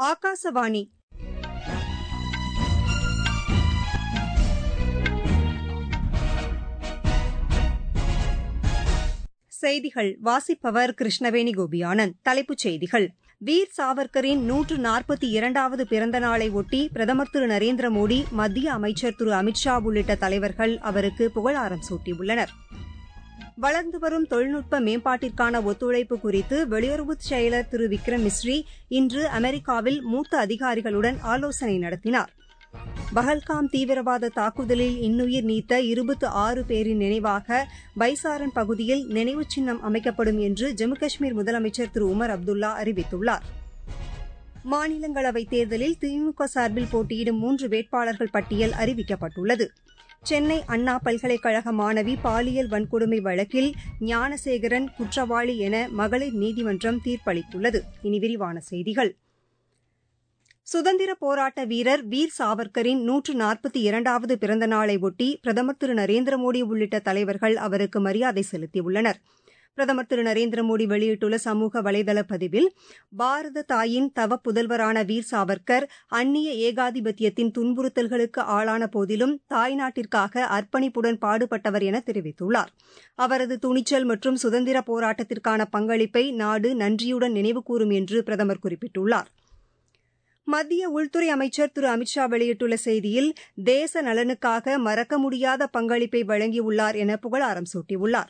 ஆகாசவாணி செய்திகள் வாசிப்பவர் கிருஷ்ணவேணி கோபியானந்த் தலைப்புச் செய்திகள் வீர் சாவர்கரின் நூற்று நாற்பத்தி இரண்டாவது பிறந்த நாளை ஒட்டி பிரதமர் திரு நரேந்திர மோடி மத்திய அமைச்சர் திரு அமித்ஷா உள்ளிட்ட தலைவர்கள் அவருக்கு புகழாரம் சூட்டியுள்ளனர் வளர்ந்து வரும் தொழில்நுட்ப மேம்பாட்டிற்கான ஒத்துழைப்பு குறித்து வெளியுறவு செயலர் திரு விக்ரம் மிஸ்ரி இன்று அமெரிக்காவில் மூத்த அதிகாரிகளுடன் ஆலோசனை நடத்தினார் பஹல்காம் தீவிரவாத தாக்குதலில் இன்னுயிர் நீத்த இருபத்து ஆறு பேரின் நினைவாக பைசாரன் பகுதியில் நினைவு சின்னம் அமைக்கப்படும் என்று ஜம்மு காஷ்மீர் முதலமைச்சர் திரு உமர் அப்துல்லா அறிவித்துள்ளார் மாநிலங்களவைத் தேர்தலில் திமுக சார்பில் போட்டியிடும் மூன்று வேட்பாளர்கள் பட்டியல் அறிவிக்கப்பட்டுள்ளது சென்னை அண்ணா பல்கலைக்கழக மாணவி பாலியல் வன்கொடுமை வழக்கில் ஞானசேகரன் குற்றவாளி என மகளிர் நீதிமன்றம் தீர்ப்பளித்துள்ளது இனி விரிவான செய்திகள் சுதந்திர போராட்ட வீரர் வீர் சாவர்கரின் நூற்று நாற்பத்தி இரண்டாவது பிறந்த நாளை ஒட்டி பிரதமர் திரு நரேந்திர மோடி உள்ளிட்ட தலைவர்கள் அவருக்கு மரியாதை செலுத்தியுள்ளனர் பிரதமர் திரு நரேந்திர மோடி வெளியிட்டுள்ள சமூக வலைதள பதிவில் பாரத தாயின் தவ புதல்வரான வீர் சாவர்கர் அந்நிய ஏகாதிபத்தியத்தின் துன்புறுத்தல்களுக்கு ஆளான போதிலும் தாய்நாட்டிற்காக அர்ப்பணிப்புடன் பாடுபட்டவர் என தெரிவித்துள்ளார் அவரது துணிச்சல் மற்றும் சுதந்திர போராட்டத்திற்கான பங்களிப்பை நாடு நன்றியுடன் நினைவுகூரும் என்று பிரதமர் குறிப்பிட்டுள்ளார் மத்திய உள்துறை அமைச்சர் திரு அமித்ஷா வெளியிட்டுள்ள செய்தியில் தேச நலனுக்காக மறக்க முடியாத பங்களிப்பை வழங்கியுள்ளார் என புகழாரம் சூட்டியுள்ளார்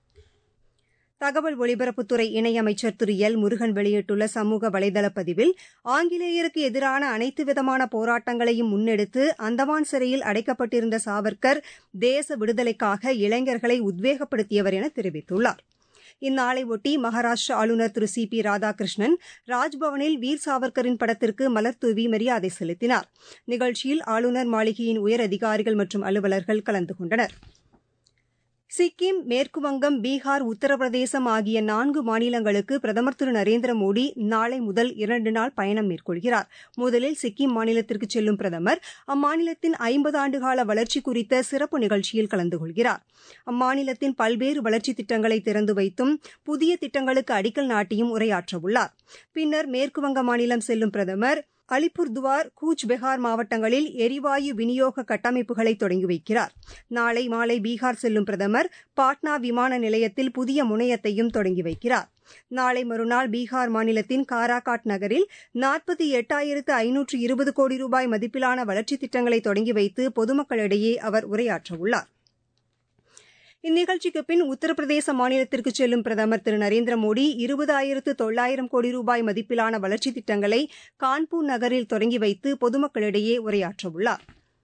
தகவல் ஒலிபரப்புத்துறை இணையமைச்சர் திரு எல் முருகன் வெளியிட்டுள்ள சமூக வலைதள பதிவில் ஆங்கிலேயருக்கு எதிரான அனைத்து விதமான போராட்டங்களையும் முன்னெடுத்து அந்தமான் சிறையில் அடைக்கப்பட்டிருந்த சாவர்கர் தேச விடுதலைக்காக இளைஞர்களை உத்வேகப்படுத்தியவர் என தெரிவித்துள்ளார் இந்நாளையொட்டி மகாராஷ்டிர ஆளுநர் திரு சி பி ராதாகிருஷ்ணன் ராஜ்பவனில் வீர் சாவர்கரின் படத்திற்கு மலர்தூவி மரியாதை செலுத்தினார் நிகழ்ச்சியில் ஆளுநர் மாளிகையின் உயர் அதிகாரிகள் மற்றும் அலுவலர்கள் கலந்து கொண்டனர் சிக்கிம் மேற்குவங்கம் பீகார் உத்தரப்பிரதேசம் ஆகிய நான்கு மாநிலங்களுக்கு பிரதமர் திரு நரேந்திர மோடி நாளை முதல் இரண்டு நாள் பயணம் மேற்கொள்கிறார் முதலில் சிக்கிம் மாநிலத்திற்கு செல்லும் பிரதமர் அம்மாநிலத்தின் ஐம்பது ஆண்டுகால வளர்ச்சி குறித்த சிறப்பு நிகழ்ச்சியில் கலந்து கொள்கிறார் அம்மாநிலத்தின் பல்வேறு வளர்ச்சித் திட்டங்களை திறந்து வைத்தும் புதிய திட்டங்களுக்கு அடிக்கல் நாட்டியும் உரையாற்றவுள்ளார் பின்னர் மேற்குவங்க மாநிலம் செல்லும் பிரதமர் அலிபுர்துவார் கூச் பெஹார் மாவட்டங்களில் எரிவாயு விநியோக கட்டமைப்புகளை தொடங்கி வைக்கிறார் நாளை மாலை பீகார் செல்லும் பிரதமர் பாட்னா விமான நிலையத்தில் புதிய முனையத்தையும் தொடங்கி வைக்கிறார் நாளை மறுநாள் பீகார் மாநிலத்தின் காராகாட் நகரில் நாற்பத்தி எட்டாயிரத்து ஐநூற்று இருபது கோடி ரூபாய் மதிப்பிலான வளர்ச்சித் திட்டங்களை தொடங்கி வைத்து பொதுமக்களிடையே அவர் உரையாற்றவுள்ளார் இந்நிகழ்ச்சிக்கு பின் உத்தரப்பிரதேச மாநிலத்திற்கு செல்லும் பிரதமர் திரு நரேந்திர மோடி இருபதாயிரத்து தொள்ளாயிரம் கோடி ரூபாய் மதிப்பிலான வளர்ச்சித் திட்டங்களை கான்பூர் நகரில் தொடங்கி வைத்து பொதுமக்களிடையே உரையாற்றவுள்ளார்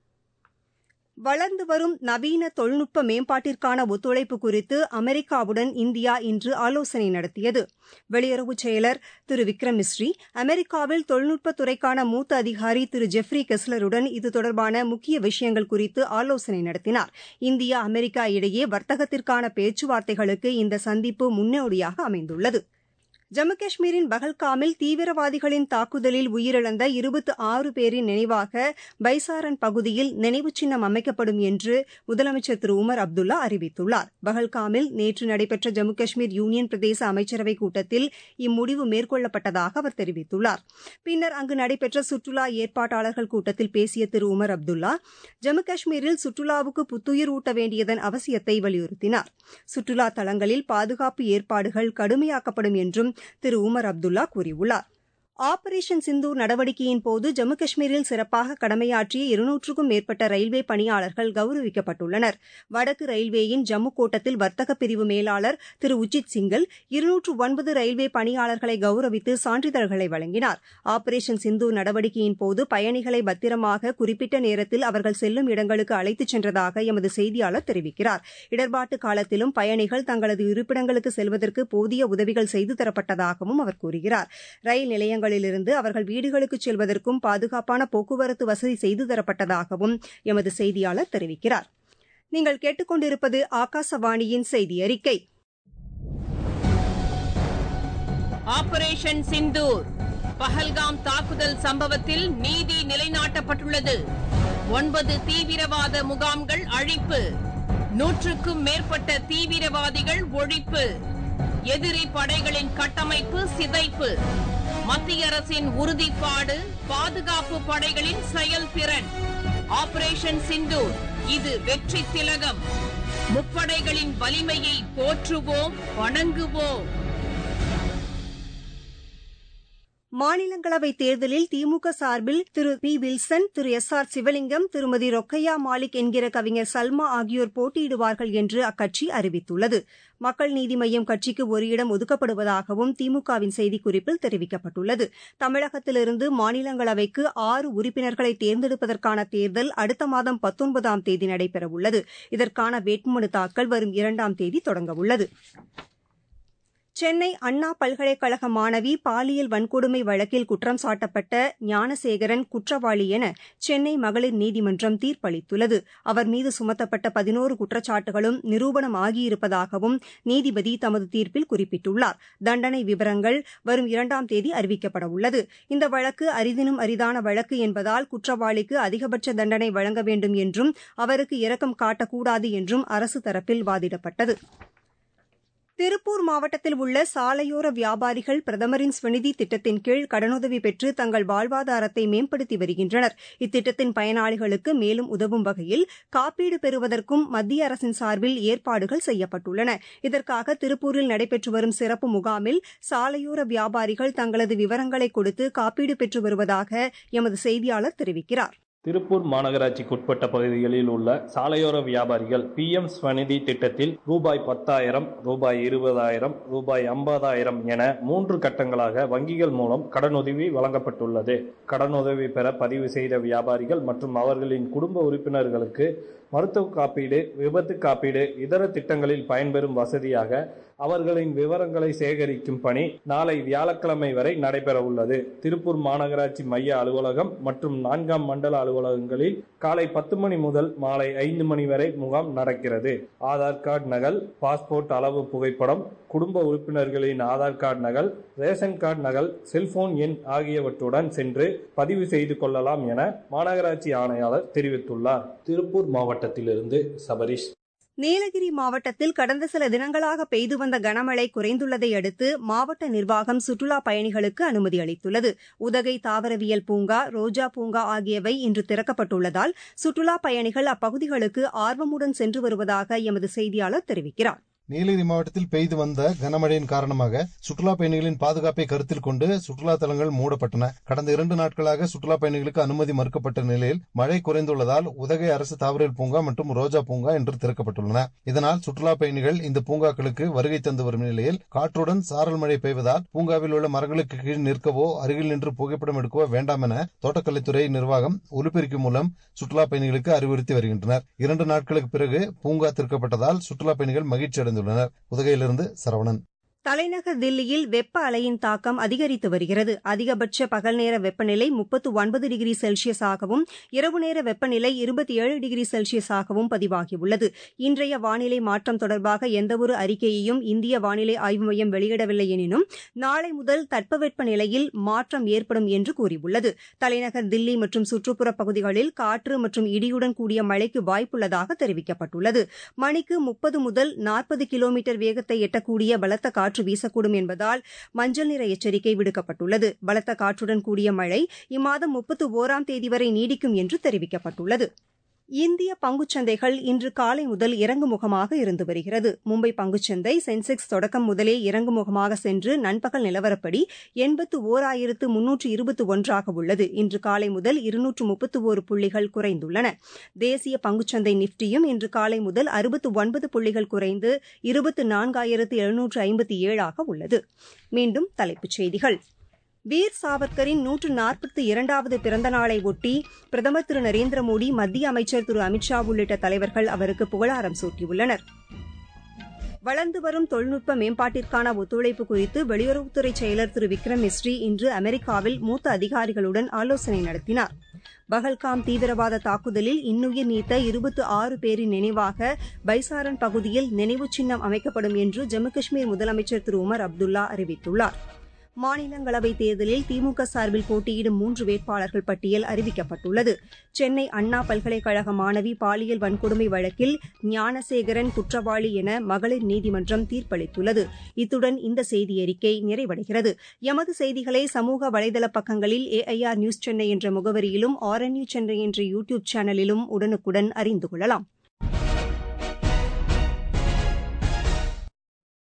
வளர்ந்து வரும் நவீன தொழில்நுட்ப மேம்பாட்டிற்கான ஒத்துழைப்பு குறித்து அமெரிக்காவுடன் இந்தியா இன்று ஆலோசனை நடத்தியது வெளியுறவு செயலர் திரு விக்ரம் மிஸ்ரி அமெரிக்காவில் தொழில்நுட்பத் துறைக்கான மூத்த அதிகாரி திரு ஜெஃப்ரி கெஸ்லருடன் இது தொடர்பான முக்கிய விஷயங்கள் குறித்து ஆலோசனை நடத்தினார் இந்தியா அமெரிக்கா இடையே வர்த்தகத்திற்கான பேச்சுவார்த்தைகளுக்கு இந்த சந்திப்பு முன்னோடியாக அமைந்துள்ளது ஜம்மு காஷ்மீரின் பஹல்காமில் தீவிரவாதிகளின் தாக்குதலில் உயிரிழந்த இருபத்தி ஆறு பேரின் நினைவாக பைசாரன் பகுதியில் நினைவு சின்னம் அமைக்கப்படும் என்று முதலமைச்சர் திரு உமர் அப்துல்லா அறிவித்துள்ளார் பஹல்காமில் நேற்று நடைபெற்ற ஜம்மு காஷ்மீர் யூனியன் பிரதேச அமைச்சரவைக் கூட்டத்தில் இம்முடிவு மேற்கொள்ளப்பட்டதாக அவர் தெரிவித்துள்ளார் பின்னர் அங்கு நடைபெற்ற சுற்றுலா ஏற்பாட்டாளர்கள் கூட்டத்தில் பேசிய திரு உமர் அப்துல்லா ஜம்மு காஷ்மீரில் சுற்றுலாவுக்கு புத்துயிர் ஊட்ட வேண்டியதன் அவசியத்தை வலியுறுத்தினார் சுற்றுலா தலங்களில் பாதுகாப்பு ஏற்பாடுகள் கடுமையாக்கப்படும் என்றும் திரு உமர் அப்துல்லா கூறியுள்ளார் ஆபரேஷன் சிந்தூர் நடவடிக்கையின் போது ஜம்மு காஷ்மீரில் சிறப்பாக கடமையாற்றிய இருநூற்றுக்கும் மேற்பட்ட ரயில்வே பணியாளர்கள் கௌரவிக்கப்பட்டுள்ளனர் வடக்கு ரயில்வேயின் ஜம்மு கோட்டத்தில் வர்த்தக பிரிவு மேலாளர் திரு உஜித் சிங்கல் இருநூற்று ஒன்பது ரயில்வே பணியாளர்களை கௌரவித்து சான்றிதழ்களை வழங்கினார் ஆபரேஷன் சிந்தூர் நடவடிக்கையின் போது பயணிகளை பத்திரமாக குறிப்பிட்ட நேரத்தில் அவர்கள் செல்லும் இடங்களுக்கு அழைத்துச் சென்றதாக எமது செய்தியாளர் தெரிவிக்கிறார் இடர்பாட்டு காலத்திலும் பயணிகள் தங்களது இருப்பிடங்களுக்கு செல்வதற்கு போதிய உதவிகள் செய்து தரப்பட்டதாகவும் அவர் கூறுகிறார் ரயில் நிலையங்கள் நிலையங்களிலிருந்து அவர்கள் வீடுகளுக்கு செல்வதற்கும் பாதுகாப்பான போக்குவரத்து வசதி செய்து தரப்பட்டதாகவும் எமது செய்தியாளர் தெரிவிக்கிறார் நீங்கள் கேட்டுக்கொண்டிருப்பது ஆகாசவாணியின் செய்தி அறிக்கை ஆபரேஷன் சிந்தூர் பஹல்காம் தாக்குதல் சம்பவத்தில் நீதி நிலைநாட்டப்பட்டுள்ளது ஒன்பது தீவிரவாத முகாம்கள் அழிப்பு நூற்றுக்கும் மேற்பட்ட தீவிரவாதிகள் ஒழிப்பு எதிரி படைகளின் கட்டமைப்பு சிதைப்பு மத்திய அரசின் உறுதிப்பாடு பாதுகாப்பு படைகளின் செயல்திறன் ஆபரேஷன் சிந்தூர் இது வெற்றி திலகம் முப்படைகளின் வலிமையை போற்றுவோம் வணங்குவோம் மாநிலங்களவை தேர்தலில் திமுக சார்பில் திரு பி வில்சன் திரு எஸ் ஆர் சிவலிங்கம் திருமதி ரொக்கையா மாலிக் என்கிற கவிஞர் சல்மா ஆகியோர் போட்டியிடுவார்கள் என்று அக்கட்சி அறிவித்துள்ளது மக்கள் நீதி மய்யம் கட்சிக்கு ஒரு இடம் ஒதுக்கப்படுவதாகவும் திமுகவின் செய்திக்குறிப்பில் தெரிவிக்கப்பட்டுள்ளது தமிழகத்திலிருந்து மாநிலங்களவைக்கு ஆறு உறுப்பினர்களை தேர்ந்தெடுப்பதற்கான தேர்தல் அடுத்த மாதம் பத்தொன்பதாம் தேதி நடைபெறவுள்ளது இதற்கான வேட்புமனு தாக்கல் வரும் இரண்டாம் தேதி தொடங்கவுள்ளது சென்னை அண்ணா பல்கலைக்கழக மாணவி பாலியல் வன்கொடுமை வழக்கில் குற்றம் சாட்டப்பட்ட ஞானசேகரன் குற்றவாளி என சென்னை மகளிர் நீதிமன்றம் தீர்ப்பளித்துள்ளது அவர் மீது சுமத்தப்பட்ட பதினோரு குற்றச்சாட்டுகளும் நிரூபணம் ஆகியிருப்பதாகவும் நீதிபதி தமது தீர்ப்பில் குறிப்பிட்டுள்ளார் தண்டனை விவரங்கள் வரும் இரண்டாம் தேதி அறிவிக்கப்பட உள்ளது இந்த வழக்கு அரிதினும் அரிதான வழக்கு என்பதால் குற்றவாளிக்கு அதிகபட்ச தண்டனை வழங்க வேண்டும் என்றும் அவருக்கு இரக்கம் காட்டக்கூடாது என்றும் அரசு தரப்பில் வாதிடப்பட்டது திருப்பூர் மாவட்டத்தில் உள்ள சாலையோர வியாபாரிகள் பிரதமரின் ஸ்வநிதி திட்டத்தின் கீழ் கடனுதவி பெற்று தங்கள் வாழ்வாதாரத்தை மேம்படுத்தி வருகின்றனர் இத்திட்டத்தின் பயனாளிகளுக்கு மேலும் உதவும் வகையில் காப்பீடு பெறுவதற்கும் மத்திய அரசின் சார்பில் ஏற்பாடுகள் செய்யப்பட்டுள்ளன இதற்காக திருப்பூரில் நடைபெற்று வரும் சிறப்பு முகாமில் சாலையோர வியாபாரிகள் தங்களது விவரங்களை கொடுத்து காப்பீடு பெற்று வருவதாக எமது செய்தியாளர் தெரிவிக்கிறார் திருப்பூர் மாநகராட்சிக்குட்பட்ட பகுதிகளில் உள்ள சாலையோர வியாபாரிகள் பி எம் ஸ்வநிதி திட்டத்தில் ரூபாய் பத்தாயிரம் ரூபாய் இருபதாயிரம் ரூபாய் ஐம்பதாயிரம் என மூன்று கட்டங்களாக வங்கிகள் மூலம் கடனுதவி வழங்கப்பட்டுள்ளது கடனுதவி பெற பதிவு செய்த வியாபாரிகள் மற்றும் அவர்களின் குடும்ப உறுப்பினர்களுக்கு மருத்துவ காப்பீடு விபத்து காப்பீடு இதர திட்டங்களில் பயன்பெறும் வசதியாக அவர்களின் விவரங்களை சேகரிக்கும் பணி நாளை வியாழக்கிழமை வரை நடைபெற உள்ளது திருப்பூர் மாநகராட்சி மைய அலுவலகம் மற்றும் நான்காம் மண்டல அலுவலகங்களில் காலை பத்து மணி முதல் மாலை ஐந்து மணி வரை முகாம் நடக்கிறது ஆதார் கார்டு நகல் பாஸ்போர்ட் அளவு புகைப்படம் குடும்ப உறுப்பினர்களின் ஆதார் கார்டு நகல் ரேஷன் கார்டு நகல் செல்போன் எண் ஆகியவற்றுடன் சென்று பதிவு செய்து கொள்ளலாம் என மாநகராட்சி ஆணையாளர் தெரிவித்துள்ளார் திருப்பூர் மாவட்டத்திலிருந்து சபரிஷ் நீலகிரி மாவட்டத்தில் கடந்த சில தினங்களாக பெய்து வந்த கனமழை குறைந்துள்ளதை அடுத்து மாவட்ட நிர்வாகம் சுற்றுலா பயணிகளுக்கு அனுமதி அளித்துள்ளது உதகை தாவரவியல் பூங்கா ரோஜா பூங்கா ஆகியவை இன்று திறக்கப்பட்டுள்ளதால் சுற்றுலா பயணிகள் அப்பகுதிகளுக்கு ஆர்வமுடன் சென்று வருவதாக எமது செய்தியாளர் தெரிவிக்கிறார் நீலகிரி மாவட்டத்தில் பெய்து வந்த கனமழையின் காரணமாக சுற்றுலா பயணிகளின் பாதுகாப்பை கருத்தில் கொண்டு சுற்றுலா தலங்கள் மூடப்பட்டன கடந்த இரண்டு நாட்களாக சுற்றுலா பயணிகளுக்கு அனுமதி மறுக்கப்பட்ட நிலையில் மழை குறைந்துள்ளதால் உதகை அரசு தாவரவியல் பூங்கா மற்றும் ரோஜா பூங்கா இன்று திறக்கப்பட்டுள்ளன இதனால் சுற்றுலா பயணிகள் இந்த பூங்காக்களுக்கு வருகை தந்து வரும் நிலையில் காற்றுடன் சாரல் மழை பெய்வதால் பூங்காவில் உள்ள மரங்களுக்கு கீழ் நிற்கவோ அருகில் நின்று புகைப்படம் எடுக்கவோ வேண்டாம் என தோட்டக்கலைத்துறை நிர்வாகம் ஒலிபெருக்கி மூலம் சுற்றுலா பயணிகளுக்கு அறிவுறுத்தி வருகின்றனர் இரண்டு நாட்களுக்கு பிறகு பூங்கா திறக்கப்பட்டதால் சுற்றுலா பயணிகள் மகிழ்ச்சி அடைந்துள்ளனர் உதகையிலிருந்து சரவணன் தலைநகர் தில்லியில் வெப்ப அலையின் தாக்கம் அதிகரித்து வருகிறது அதிகபட்ச பகல் நேர வெப்பநிலை முப்பத்து ஒன்பது டிகிரி செல்சியஸாகவும் இரவு நேர வெப்பநிலை இருபத்தி ஏழு டிகிரி செல்சியஸாகவும் பதிவாகியுள்ளது இன்றைய வானிலை மாற்றம் தொடர்பாக எந்தவொரு அறிக்கையையும் இந்திய வானிலை ஆய்வு மையம் வெளியிடவில்லை எனினும் நாளை முதல் தட்பவெப்ப நிலையில் மாற்றம் ஏற்படும் என்று கூறியுள்ளது தலைநகர் தில்லி மற்றும் சுற்றுப்புற பகுதிகளில் காற்று மற்றும் இடியுடன் கூடிய மழைக்கு வாய்ப்புள்ளதாக தெரிவிக்கப்பட்டுள்ளது மணிக்கு முப்பது முதல் நாற்பது கிலோமீட்டர் வேகத்தை எட்டக்கூடிய பலத்த காற்று காற்று வீசக்கூடும் என்பதால் மஞ்சள் நிற எச்சரிக்கை விடுக்கப்பட்டுள்ளது பலத்த காற்றுடன் கூடிய மழை இம்மாதம் முப்பத்து ஓராம் தேதி வரை நீடிக்கும் என்று தெரிவிக்கப்பட்டுள்ளது இந்திய பங்குச்சந்தைகள் இன்று காலை முதல் இறங்குமுகமாக இருந்து வருகிறது மும்பை பங்குச்சந்தை சென்செக்ஸ் தொடக்கம் முதலே இறங்குமுகமாக சென்று நண்பகல் நிலவரப்படி எண்பத்து ஓர் ஆயிரத்து முன்னூற்று இருபத்தி ஒன்றாக உள்ளது இன்று காலை முதல் இருநூற்று முப்பத்து ஒரு புள்ளிகள் குறைந்துள்ளன தேசிய பங்குச்சந்தை நிப்டியும் இன்று காலை முதல் அறுபத்து ஒன்பது புள்ளிகள் குறைந்து இருபத்து நான்காயிரத்து எழுநூற்று ஐம்பத்தி ஏழாக உள்ளது மீண்டும் தலைப்புச் செய்திகள் வீர் சாவர்கரின் நூற்று நாற்பத்தி இரண்டாவது பிறந்த நாளை ஒட்டி பிரதமர் திரு நரேந்திர மோடி மத்திய அமைச்சர் திரு அமித்ஷா உள்ளிட்ட தலைவர்கள் அவருக்கு புகழாரம் சூட்டியுள்ளனர் வளர்ந்து வரும் தொழில்நுட்ப மேம்பாட்டிற்கான ஒத்துழைப்பு குறித்து வெளியுறவுத்துறை செயலர் திரு விக்ரம் மிஸ்ரி இன்று அமெரிக்காவில் மூத்த அதிகாரிகளுடன் ஆலோசனை நடத்தினார் பகல்காம் தீவிரவாத தாக்குதலில் இன்னுயிர் நீத்த இருபத்தி ஆறு பேரின் நினைவாக பைசாரன் பகுதியில் நினைவு சின்னம் அமைக்கப்படும் என்று ஜம்மு காஷ்மீர் முதலமைச்சர் திரு உமர் அப்துல்லா அறிவித்துள்ளார் மாநிலங்களவைத் தேர்தலில் திமுக சார்பில் போட்டியிடும் மூன்று வேட்பாளர்கள் பட்டியல் அறிவிக்கப்பட்டுள்ளது சென்னை அண்ணா பல்கலைக்கழக மாணவி பாலியல் வன்கொடுமை வழக்கில் ஞானசேகரன் குற்றவாளி என மகளிர் நீதிமன்றம் தீர்ப்பளித்துள்ளது இத்துடன் இந்த செய்தியறிக்கை நிறைவடைகிறது எமது செய்திகளை சமூக வலைதள பக்கங்களில் ஏஐஆர் நியூஸ் சென்னை என்ற முகவரியிலும் ஆர்என்யூ சென்னை என்ற யூ டியூப் சேனலிலும் உடனுக்குடன் அறிந்து கொள்ளலாம்